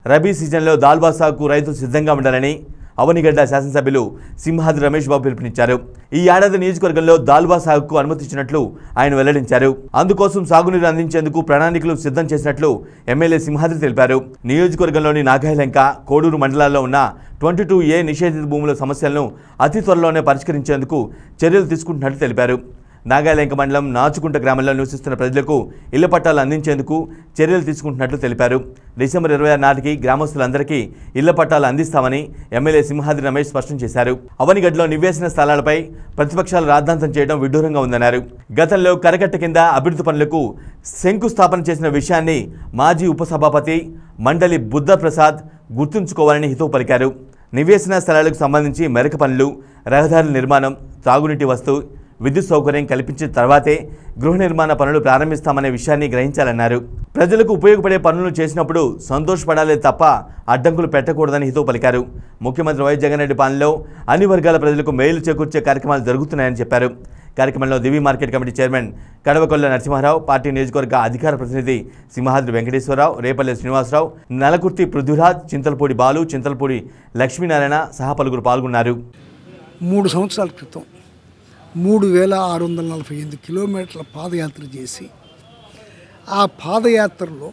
రబీ సీజన్లో దాల్బా సాగుకు రైతులు సిద్ధంగా ఉండాలని అవనిగడ్డ శాసనసభ్యులు సింహాద్రి రమేష్ బాబు పిలుపునిచ్చారు ఈ ఏడాది నియోజకవర్గంలో దాల్బా సాగుకు అనుమతించినట్లు ఆయన వెల్లడించారు అందుకోసం సాగునీరు అందించేందుకు ప్రణాళికలు సిద్ధం చేసినట్లు ఎమ్మెల్యే సింహాద్రి తెలిపారు నియోజకవర్గంలోని నాగాయలంక కోడూరు మండలాల్లో ఉన్న ట్వంటీ టూ ఏ నిషేధిత భూముల సమస్యలను అతి త్వరలోనే పరిష్కరించేందుకు చర్యలు తీసుకుంటున్నట్లు తెలిపారు నాగాలంక మండలం నాచుకుంట గ్రామంలో నివసిస్తున్న ప్రజలకు ఇళ్ల పట్టాలు అందించేందుకు చర్యలు తీసుకుంటున్నట్లు తెలిపారు డిసెంబర్ ఇరవై ఆరు నాటికి గ్రామస్తులందరికీ ఇళ్ల పట్టాలు అందిస్తామని ఎమ్మెల్యే సింహాద్రి రమేష్ స్పష్టం చేశారు అవనిగడ్లో నివేశన స్థలాలపై ప్రతిపక్షాలు రాద్ధాంతం చేయడం విడ్డూరంగా ఉందన్నారు గతంలో కరకట్ట కింద అభివృద్ధి పనులకు శంకుస్థాపన చేసిన విషయాన్ని మాజీ ఉపసభాపతి మండలి బుద్ధ ప్రసాద్ గుర్తుంచుకోవాలని హితవు పలికారు నివేశన స్థలాలకు సంబంధించి మెరక పనులు రహదారుల నిర్మాణం తాగునీటి వస్తు విద్యుత్ సౌకర్యం కల్పించిన తర్వాతే గృహ నిర్మాణ పనులు ప్రారంభిస్తామనే విషయాన్ని గ్రహించాలన్నారు ప్రజలకు ఉపయోగపడే పనులు చేసినప్పుడు సంతోషపడాలే తప్ప అడ్డంకులు పెట్టకూడదని హితవు పలికారు ముఖ్యమంత్రి వైఎస్ జగన్రెడ్డి పాలనలో అన్ని వర్గాల ప్రజలకు మేలు చేకూర్చే కార్యక్రమాలు జరుగుతున్నాయని చెప్పారు కార్యక్రమంలో Divi market committee chairman Kadavakolla Narasimharao party నియోజకవర్గ అధికార ప్రతినిధి సింహాద్రి వెంకటేశ్వరరావు రేపల్లె శ్రీనివాసరావు నలకుర్తి పృథ్వీరాజ్ చింతలపూడి బాలు చింతలపూడి లక్ష్మీనారాయణ సహా పలువురు పాల్గొన్నారు మూడు సంవత్సరాల క్రితం మూడు వేల ఆరు వందల నలభై ఎనిమిది కిలోమీటర్ల పాదయాత్ర చేసి ఆ పాదయాత్రలో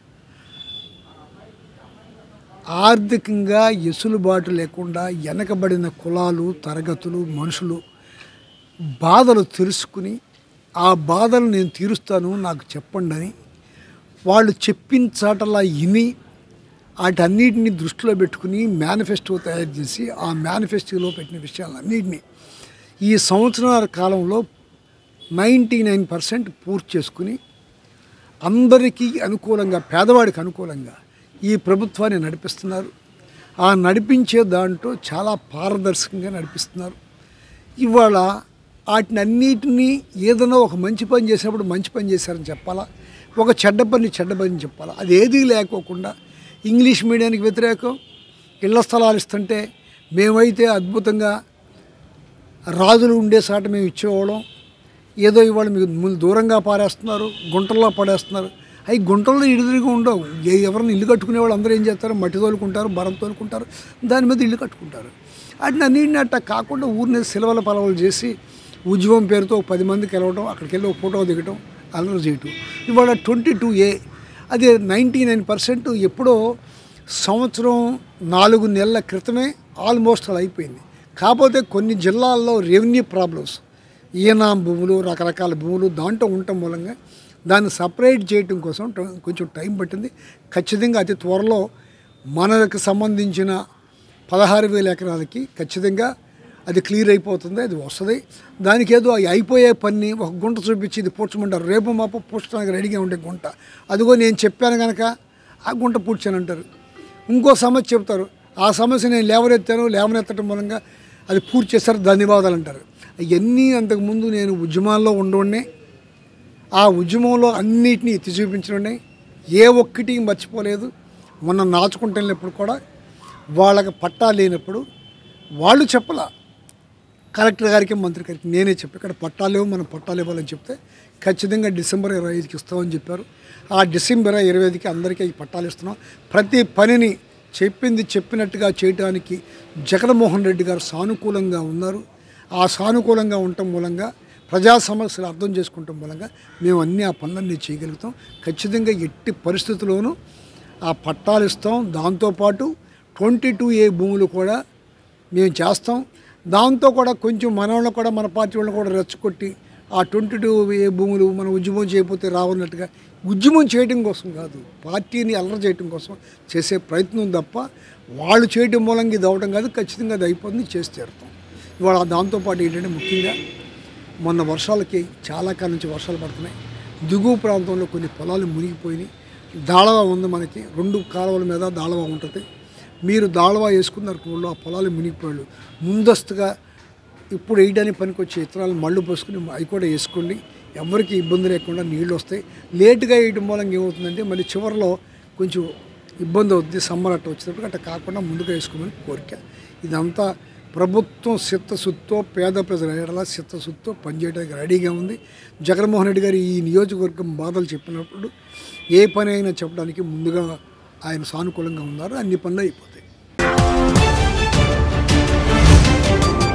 ఆర్థికంగా ఎసులుబాటు లేకుండా వెనకబడిన కులాలు తరగతులు మనుషులు బాధలు తెలుసుకుని ఆ బాధలు నేను తీరుస్తాను నాకు చెప్పండి అని వాళ్ళు చెప్పిన చాటలా ఇని వాటన్నిటిని దృష్టిలో పెట్టుకుని మేనిఫెస్టో తయారు చేసి ఆ మేనిఫెస్టోలో పెట్టిన విషయాలన్నింటినీ ఈ సంవత్సరాల కాలంలో నైంటీ నైన్ పర్సెంట్ పూర్తి చేసుకుని అందరికీ అనుకూలంగా పేదవాడికి అనుకూలంగా ఈ ప్రభుత్వాన్ని నడిపిస్తున్నారు ఆ నడిపించే దాంట్లో చాలా పారదర్శకంగా నడిపిస్తున్నారు ఇవాళ వాటిని అన్నిటినీ ఏదైనా ఒక మంచి పని చేసినప్పుడు మంచి పని చేశారని చెప్పాలా ఒక చెడ్డ పని చెడ్డ పని చెప్పాలా అది ఏదీ లేకోకుండా ఇంగ్లీష్ మీడియానికి వ్యతిరేకం ఇళ్ల స్థలాలు ఇస్తుంటే మేమైతే అద్భుతంగా రాజులు ఉండే సాట మేము ఇచ్చేవాళ్ళం ఏదో ఇవాళ మీకు ముందు దూరంగా పారేస్తున్నారు గుంటల్లో పడేస్తున్నారు అవి గుంటల్లో ఇడిదిరిగా ఉండవు ఏ- ఎవరిని ఇల్లు కట్టుకునే వాళ్ళు అందరూ ఏం చేస్తారు మట్టి తోలుకుంటారు బరం తోలుకుంటారు దాని మీద ఇల్లు కట్టుకుంటారు వాటిని అన్నింటిని అట్ట కాకుండా ఊరిని సిలవల పలవలు చేసి ఉద్యమం పేరుతో ఒక పది మందికి వెళ్ళవడం అక్కడికి వెళ్ళి ఒక ఫోటో దిగటం అల్లరి చేయటం ఇవాళ ట్వంటీ టూ ఏ అది నైంటీ నైన్ పర్సెంట్ ఎప్పుడో సంవత్సరం నాలుగు నెలల క్రితమే ఆల్మోస్ట్ అలా అయిపోయింది కాకపోతే కొన్ని జిల్లాల్లో రెవెన్యూ ప్రాబ్లమ్స్ ఈనాం భూములు రకరకాల భూములు దాంట్లో ఉండటం మూలంగా దాన్ని సపరేట్ చేయటం కోసం ట- కొంచెం టైం పట్టింది ఖచ్చితంగా అతి త్వరలో మనకు సంబంధించిన పదహారు వేల ఎకరాలకి ఖచ్చితంగా అది క్లియర్ అయిపోతుంది అది వస్తుంది దానికి ఏదో అయి అయిపోయే పని ఒక గుంట చూపించి ఇది పూడ్చమంటారు రేపు మాపు పూడ్చడానికి రెడీగా ఉండే గుంట అదిగో నేను చెప్పాను కనుక ఆ గుంట పూడ్చానంటారు ఇంకో సమస్య చెప్తారు ఆ సమస్య నేను లేవనెత్తాను లేవనెత్తడం మూలంగా అది పూర్తి చేస్తారు ధన్యవాదాలు అంటారు అవన్నీ అంతకుముందు నేను ఉద్యమాల్లో ఉండవనే ఆ ఉద్యమంలో అన్నిటినీ ఎత్తి చూపించడం ఏ ఒక్కటి మర్చిపోలేదు మొన్న నాచుకుంటూ వెళ్ళినప్పుడు కూడా వాళ్ళకి పట్టా లేనప్పుడు వాళ్ళు చెప్పలా కలెక్టర్ గారికి మంత్రి గారికి నేనే చెప్పి ఇక్కడ పట్టాలేవు మనం పట్టాలు ఇవ్వాలని చెప్తే ఖచ్చితంగా డిసెంబర్ ఇరవై ఐదుకి ఇస్తామని చెప్పారు ఆ డిసెంబర్ ఇరవై ఐదుకి అందరికీ ఈ పట్టాలు ఇస్తున్నాం ప్రతి పనిని చెప్పింది చెప్పినట్టుగా చేయడానికి జగన్మోహన్ రెడ్డి గారు సానుకూలంగా ఉన్నారు ఆ సానుకూలంగా ఉండటం మూలంగా ప్రజా సమస్యలు అర్థం చేసుకుంటాం మూలంగా మేము అన్ని ఆ పనులన్నీ చేయగలుగుతాం ఖచ్చితంగా ఎట్టి పరిస్థితుల్లోనూ ఆ పట్టాలు ఇస్తాం దాంతోపాటు ట్వంటీ టూ ఏ భూములు కూడా మేము చేస్తాం దాంతో కూడా కొంచెం మన వాళ్ళని కూడా మన పార్టీ వాళ్ళని కూడా రెచ్చగొట్టి ఆ ట్వంటీ టూ ఏ భూములు మనం ఉద్యమం చేయకపోతే రావన్నట్టుగా ఉద్యమం చేయడం కోసం కాదు పార్టీని అల్లరి చేయడం కోసం చేసే ప్రయత్నం తప్ప వాళ్ళు చేయడం మూలంగా ఇది అవడం కాదు ఖచ్చితంగా అది అయిపోతుంది చేసి తీరుతాం ఇవాళ దాంతోపాటు ఏంటంటే ముఖ్యంగా మొన్న వర్షాలకి చాలా కాలం నుంచి వర్షాలు పడుతున్నాయి దిగువ ప్రాంతంలో కొన్ని పొలాలు మునిగిపోయినాయి దాళవ ఉంది మనకి రెండు కాలువల మీద దాళవ ఉంటుంది మీరు దాళవ వేసుకున్నారు ఊళ్ళో ఆ పొలాలు మునిగిపోయాడు ముందస్తుగా ఇప్పుడు వేయడానికి పనికొచ్చే ఇత్తనాలు మళ్ళు పోసుకుని అవి కూడా వేసుకోండి ఎవరికి ఇబ్బంది లేకుండా నీళ్ళు వస్తాయి లేటుగా వేయడం మూలంగా ఏమవుతుందంటే మళ్ళీ చివరిలో కొంచెం ఇబ్బంది అవుతుంది సమ్మర్ అట్ట వచ్చేటప్పుడు అట్ట కాకుండా ముందుగా వేసుకోమని కోరిక ఇదంతా ప్రభుత్వం చిత్తశుద్ధితో పేద ప్రజల ఎడల చిత్తశుద్ధితో పనిచేయడానికి రెడీగా ఉంది జగన్మోహన్ రెడ్డి గారు ఈ నియోజకవర్గం బాధలు చెప్పినప్పుడు ఏ పని అయినా చెప్పడానికి ముందుగా ఆయన సానుకూలంగా ఉన్నారు అన్ని పనులు అయిపోతాయి